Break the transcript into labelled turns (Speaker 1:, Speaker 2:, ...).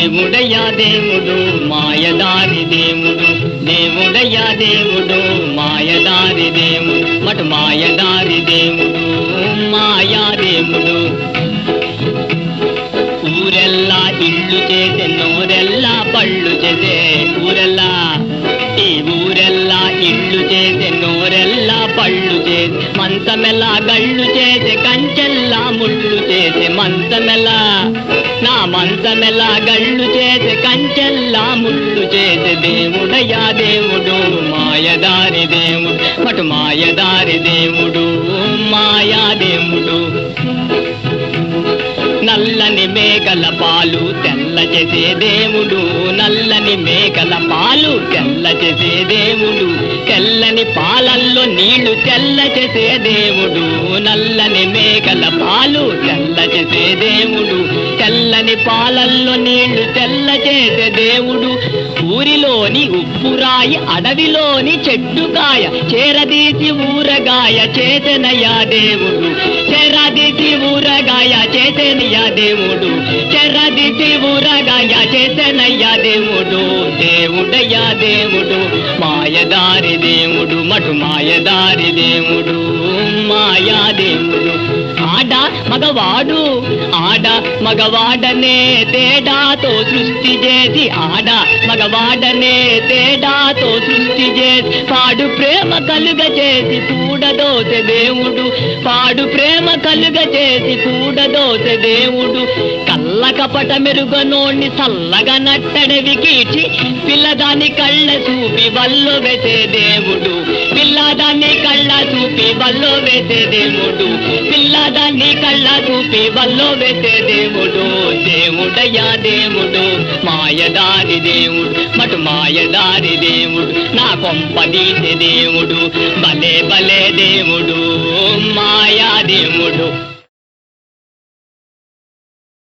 Speaker 1: దేవుడయ్యా దేవుడు మాయదారి దేవుడు దేవుడయ్యా దేవుడు మాయదారి దేవుడు మటు మాయదారి దేవుడు మాయా దేవుడు ఊరెల్లా ఇల్లు చేసే నోరెల్లా పళ్ళు చేసే ఊరెల్లా ఈ ఊరెల్లా ఇల్లు చేసే నోరెల్లా పళ్ళు చేసే మంచమెల్లా గళ్ళు చేసే కంచెల్లా ముళ్ళు చేసే మంచమెల్లా నా మంచమెల్లా గళ్ళు చేసే కంచెల్లా ముళ్ళు చేసే దేవుడయ్యా దేవుడు మాయదారి దేవుడు మటు మాయదారి దేవుడు మాయా దేవుడు నల్లని మేకల పాలు తెల్ల చేసే దేవుడు నల్లని మేకల పాలు తెల్ల చేసే దేవుడు తెల్లని పాలల్లో నీళ్లు తెల్ల చేసే దేవుడు నల్లని మేకల పాలు తెల్ల చేసే దేవుడు తెల్లని పాలల్లో నీళ్లు తెల్ల చేసే దేవుడు ఊరిలోని ఉప్పురాయి అడవిలోని చెట్టుకాయ చేరదీసి ఊరగాయ చేతనయ్యా దేవుడు చెరదీసి ఊరగాయ చేతనయ్యా దేవుడు చెరదీసి ఊరగాయ చేతనయ్యా దేవుడు దేవుడయ్యా దేవుడు మాయదారి దేవుడు మటు మాయదారి దేవుడు మాయా దేవుడు ఆడ మగవాడు ఆడ మగవాడనే తేడాతో సృష్టి చేసి ఆడ మగవాడనే తేడాతో సృష్టి చేసి పాడు ప్రేమ కలుగ చేసి కూడదోసె దేవుడు పాడు ప్రేమ కలుగ చేసి కూడదోసె దేవుడు కళ్ళ కపట మెరుగనోణ్ణి చల్లగా నట్టడవి కీచి పిల్లదాని కళ్ళ చూపి వల్లో వేసే దేవుడు పిల్లదాన్ని కళ్ళ చూపి వల్లో వేసే దేవుడు పిల్లదాన్ని కళ్ళ చూపి వల్లో వేసే దేవుడు దేవుడయ్యా దేవుడు మాయదారి దేవుడు మటు మాయదారి దేవుడు నా కొంపదీసే దేవుడు భలే భలే దేవుడు మాయా దేవుడు